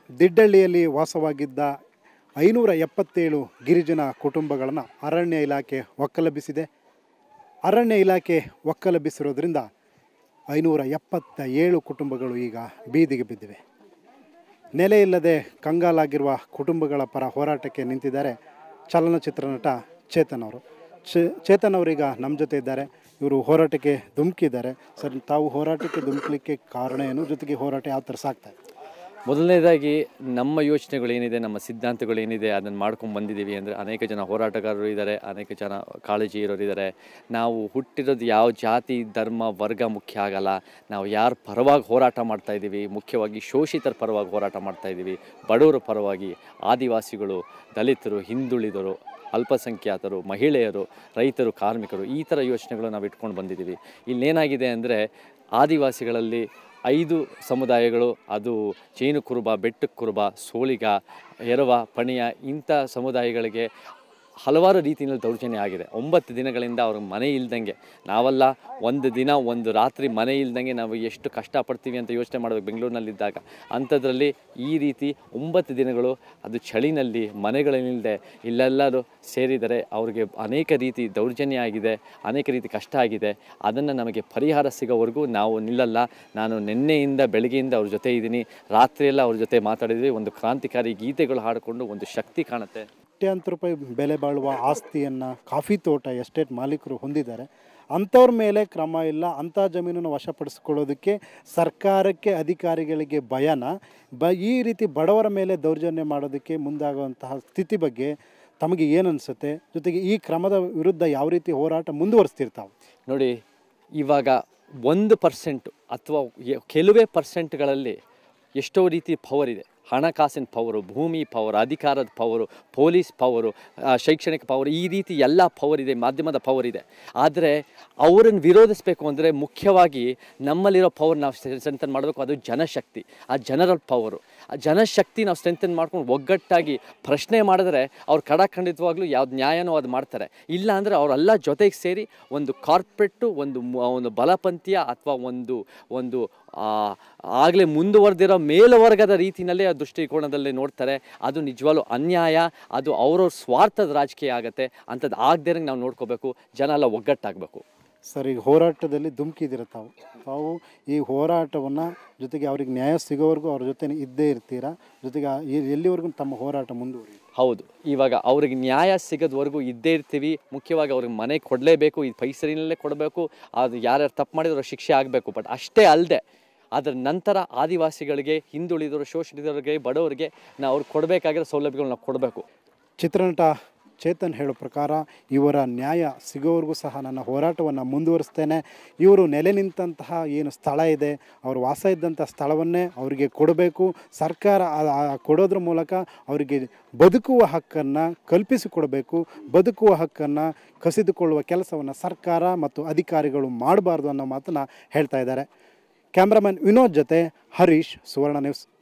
ದಿಡ್ಡಳ್ಳಿಯಲ್ಲಿ ವಾಸವಾಗಿದ್ದ ಐನೂರ ಎಪ್ಪತ್ತೇಳು ಗಿರಿಜನ ಕುಟುಂಬಗಳನ್ನು ಅರಣ್ಯ ಇಲಾಖೆ ಒಕ್ಕಲೆಬ್ಬಿಸಿದೆ ಅರಣ್ಯ ಇಲಾಖೆ ಒಕ್ಕಲೆಬ್ಬಿಸಿರೋದ್ರಿಂದ ಐನೂರ ಎಪ್ಪತ್ತ ಏಳು ಕುಟುಂಬಗಳು ಈಗ ಬೀದಿಗೆ ಬಿದ್ದಿವೆ ನೆಲೆ ಇಲ್ಲದೆ ಕಂಗಾಲಾಗಿರುವ ಕುಟುಂಬಗಳ ಪರ ಹೋರಾಟಕ್ಕೆ ನಿಂತಿದ್ದಾರೆ ಚಲನಚಿತ್ರ ನಟ ಚೇತನ್ ಅವರು ಚೇ ಚೇತನ್ ಅವರೀಗ ನಮ್ಮ ಜೊತೆ ಇದ್ದಾರೆ ಇವರು ಹೋರಾಟಕ್ಕೆ ಧುಮುಕಿದ್ದಾರೆ ಸರ್ ತಾವು ಹೋರಾಟಕ್ಕೆ ಧುಮುಕಲಿಕ್ಕೆ ಕಾರಣ ಏನು ಜೊತೆಗೆ ಹೋರಾಟ ಯಾವ ಥರ ಸಾಗ್ತಾ ಇದೆ ಮೊದಲನೇದಾಗಿ ನಮ್ಮ ಯೋಚನೆಗಳೇನಿದೆ ನಮ್ಮ ಸಿದ್ಧಾಂತಗಳೇನಿದೆ ಅದನ್ನು ಮಾಡ್ಕೊಂಡು ಬಂದಿದ್ದೀವಿ ಅಂದರೆ ಅನೇಕ ಜನ ಹೋರಾಟಗಾರರು ಇದ್ದಾರೆ ಅನೇಕ ಜನ ಕಾಳಜಿ ಇರೋರು ಇದ್ದಾರೆ ನಾವು ಹುಟ್ಟಿರೋದು ಯಾವ ಜಾತಿ ಧರ್ಮ ವರ್ಗ ಮುಖ್ಯ ಆಗಲ್ಲ ನಾವು ಯಾರ ಪರವಾಗಿ ಹೋರಾಟ ಮಾಡ್ತಾ ಇದ್ದೀವಿ ಮುಖ್ಯವಾಗಿ ಶೋಷಿತರ ಪರವಾಗಿ ಹೋರಾಟ ಮಾಡ್ತಾ ಇದ್ದೀವಿ ಬಡವರ ಪರವಾಗಿ ಆದಿವಾಸಿಗಳು ದಲಿತರು ಹಿಂದುಳಿದರು ಅಲ್ಪಸಂಖ್ಯಾತರು ಮಹಿಳೆಯರು ರೈತರು ಕಾರ್ಮಿಕರು ಈ ಥರ ಯೋಚನೆಗಳು ನಾವು ಇಟ್ಕೊಂಡು ಬಂದಿದ್ದೀವಿ ಇಲ್ಲೇನಾಗಿದೆ ಅಂದರೆ ಆದಿವಾಸಿಗಳಲ್ಲಿ ಐದು ಸಮುದಾಯಗಳು ಅದು ಚೇನು ಕುರುಬ ಬೆಟ್ಟ ಕುರುಬ ಸೋಳಿಗ ಎರವ ಪಣಿಯ ಇಂಥ ಸಮುದಾಯಗಳಿಗೆ ಹಲವಾರು ರೀತಿಯಲ್ಲಿ ದೌರ್ಜನ್ಯ ಆಗಿದೆ ಒಂಬತ್ತು ದಿನಗಳಿಂದ ಅವ್ರ ಮನೆ ಇಲ್ದಂಗೆ ನಾವೆಲ್ಲ ಒಂದು ದಿನ ಒಂದು ರಾತ್ರಿ ಮನೆ ಇಲ್ದಂಗೆ ನಾವು ಎಷ್ಟು ಕಷ್ಟಪಡ್ತೀವಿ ಅಂತ ಯೋಚನೆ ಮಾಡಬೇಕು ಬೆಂಗಳೂರಿನಲ್ಲಿದ್ದಾಗ ಅಂಥದ್ರಲ್ಲಿ ಈ ರೀತಿ ಒಂಬತ್ತು ದಿನಗಳು ಅದು ಚಳಿನಲ್ಲಿ ಮನೆಗಳಿಲ್ಲದೆ ಇಲ್ಲೆಲ್ಲರೂ ಸೇರಿದರೆ ಅವ್ರಿಗೆ ಅನೇಕ ರೀತಿ ದೌರ್ಜನ್ಯ ಆಗಿದೆ ಅನೇಕ ರೀತಿ ಕಷ್ಟ ಆಗಿದೆ ಅದನ್ನು ನಮಗೆ ಪರಿಹಾರ ಸಿಗೋವರೆಗೂ ನಾವು ನಿಲ್ಲಲ್ಲ ನಾನು ನಿನ್ನೆಯಿಂದ ಬೆಳಗ್ಗೆಯಿಂದ ಅವ್ರ ಜೊತೆ ಇದ್ದೀನಿ ರಾತ್ರಿಯೆಲ್ಲ ಅವ್ರ ಜೊತೆ ಮಾತಾಡಿದ್ವಿ ಒಂದು ಕ್ರಾಂತಿಕಾರಿ ಗೀತೆಗಳು ಹಾಡಿಕೊಂಡು ಒಂದು ಶಕ್ತಿ ಕಾಣುತ್ತೆ ಕೋಟ್ಯಾಂತರ ರೂಪಾಯಿ ಬೆಲೆ ಬಾಳುವ ಆಸ್ತಿಯನ್ನು ಕಾಫಿ ತೋಟ ಎಸ್ಟೇಟ್ ಮಾಲೀಕರು ಹೊಂದಿದ್ದಾರೆ ಅಂಥವ್ರ ಮೇಲೆ ಕ್ರಮ ಇಲ್ಲ ಅಂಥ ಜಮೀನನ್ನು ವಶಪಡಿಸ್ಕೊಳ್ಳೋದಕ್ಕೆ ಸರ್ಕಾರಕ್ಕೆ ಅಧಿಕಾರಿಗಳಿಗೆ ಭಯನ ಬ ಈ ರೀತಿ ಬಡವರ ಮೇಲೆ ದೌರ್ಜನ್ಯ ಮಾಡೋದಕ್ಕೆ ಮುಂದಾಗುವಂತಹ ಸ್ಥಿತಿ ಬಗ್ಗೆ ತಮಗೆ ಏನು ಅನಿಸುತ್ತೆ ಜೊತೆಗೆ ಈ ಕ್ರಮದ ವಿರುದ್ಧ ಯಾವ ರೀತಿ ಹೋರಾಟ ಮುಂದುವರಿಸ್ತಿರ್ತಾವೆ ನೋಡಿ ಇವಾಗ ಒಂದು ಪರ್ಸೆಂಟು ಅಥವಾ ಎ- ಕೆಲವೇ ಪರ್ಸೆಂಟ್ಗಳಲ್ಲಿ ಎಷ್ಟೋ ರೀತಿ ಪವರ್ ಇದೆ ಹಣಕಾಸಿನ ಪವರು ಭೂಮಿ ಪವರ್ ಅಧಿಕಾರದ ಪವರು ಪೊಲೀಸ್ ಪವರು ಆ, ಶೈಕ್ಷಣಿಕ ಪವರ್ ಈ ರೀತಿ ಎಲ್ಲ ಪವರ್ ಇದೆ ಮಾಧ್ಯಮದ ಪವರ್ ಇದೆ ಆದರೆ ಅವರನ್ನು ವಿರೋಧಿಸಬೇಕು ಅಂದರೆ ಮುಖ್ಯವಾಗಿ ನಮ್ಮಲ್ಲಿರೋ ಪವರ್ ನಾವು ಸ್ಟ್ರೆಂಥನ್ ಮಾಡಬೇಕು ಅದು ಜನಶಕ್ತಿ ಆ ಜನರಲ್ ಪವರು ಆ ಜನಶಕ್ತಿ ನಾವು ಸ್ಟ್ರೆಂಥನ್ ಮಾಡ್ಕೊಂಡು ಒಗ್ಗಟ್ಟಾಗಿ ಪ್ರಶ್ನೆ ಮಾಡಿದ್ರೆ ಅವ್ರು ಖಡಖಂಡಿತವಾಗ್ಲೂ ಯಾವ್ದು ನ್ಯಾಯನೋ ಅದು ಮಾಡ್ತಾರೆ ಇಲ್ಲ ಅಂದರೆ ಅವರೆಲ್ಲ ಜೊತೆಗೆ ಸೇರಿ ಒಂದು ಕಾರ್ಪೊರೇಟು ಒಂದು ಮ- ಒಂದು ಬಲಪಂಥೀಯ ಅಥವಾ ಒಂದು ಒಂದು ಆಗಲೇ ಮುಂದುವರೆದಿರೋ ಮೇಲ್ವರ್ಗದ ರೀತಿಯಲ್ಲೇ ಆ ದೃಷ್ಟಿಕೋನದಲ್ಲಿ ನೋಡ್ತಾರೆ ಅದು ನಿಜವಾಗ್ಲೂ ಅನ್ಯಾಯ ಅದು ಅವ್ರವ್ರ ಸ್ವಾರ್ಥದ ರಾಜಕೀಯ ಆಗುತ್ತೆ ಅಂಥದ್ದು ಆಗದೇ ನಾವು ನೋಡ್ಕೋಬೇಕು ಜನ ಎಲ್ಲ ಒಗ್ಗಟ್ಟಾಗಬೇಕು ಸರ್ ಈಗ ಹೋರಾಟದಲ್ಲಿ ಧುಮುಕಿದಿರ ತಾವು ತಾವು ಈ ಹೋರಾಟವನ್ನು ಜೊತೆಗೆ ಅವ್ರಿಗೆ ನ್ಯಾಯ ಸಿಗೋವರೆಗೂ ಅವ್ರ ಜೊತೆ ಇದ್ದೇ ಇರ್ತೀರಾ ಜೊತೆಗೆ ಆ- ಎ- ಎಲ್ಲಿವರೆಗೂ ತಮ್ಮ ಹೋರಾಟ ಮುಂದುವರಿಯುತ್ತೆ ಹೌದು ಇವಾಗ ಅವ್ರಿಗೆ ನ್ಯಾಯ ಸಿಗೋದ್ವರೆಗೂ ಇದ್ದೇ ಇರ್ತೀವಿ ಮುಖ್ಯವಾಗಿ ಅವ್ರಿಗೆ ಮನೆ ಕೊಡಲೇಬೇಕು ಈ ಪೈಸರಿನಲ್ಲೇ ಕೊಡಬೇಕು ಅದು ಯಾರ್ಯಾರು ತಪ್ಪು ಮಾಡಿದ್ರು ಅವ್ರಿಗೆ ಶಿಕ್ಷೆ ಆಗಬೇಕು ಬಟ್ ಅಷ್ಟೇ ಅಲ್ಲದೆ ಅದರ ನಂತರ ಆದಿವಾಸಿಗಳಿಗೆ ಹಿಂದುಳಿದವರು ಶೋಷಿತರಿಗೆ ಬಡವರಿಗೆ ನಾವು ಅವ್ರಿಗೆ ಕೊಡಬೇಕಾಗಿರೋ ಸೌಲಭ್ಯಗಳು ನಾವು ಕೊಡಬೇಕು ಚಿತ್ರನಟ ಚೇತನ್ ಹೇಳೋ ಪ್ರಕಾರ ಇವರ ನ್ಯಾಯ ಸಿಗೋವರೆಗೂ ಸಹ ನನ್ನ ಹೋರಾಟವನ್ನು ಮುಂದುವರಿಸ್ತೇನೆ ಇವರು ನೆಲೆ ನಿಂತಹ ಏನು ಸ್ಥಳ ಇದೆ ಅವರು ವಾಸ ಇದ್ದಂಥ ಸ್ಥಳವನ್ನೇ ಅವರಿಗೆ ಕೊಡಬೇಕು ಸರ್ಕಾರ ಆ- ಆ ಕೊಡೋದ್ರ ಮೂಲಕ ಅವರಿಗೆ ಬದುಕುವ ಹಕ್ಕನ್ನು ಕಲ್ಪಿಸಿಕೊಡಬೇಕು ಬದುಕುವ ಹಕ್ಕನ್ನು ಕಸಿದುಕೊಳ್ಳುವ ಕೆಲಸವನ್ನು ಸರ್ಕಾರ ಮತ್ತು ಅಧಿಕಾರಿಗಳು ಮಾಡಬಾರ್ದು ಅನ್ನೋ ಮಾತನ್ನು ಹೇಳ್ತಾ ಇದ್ದಾರೆ ಕ್ಯಾಮ್ರಾಮನ್ ವಿನೋದ್ ಜೊತೆ ಹರೀಶ್ ಸುವರ್ಣ ನ್ಯೂಸ್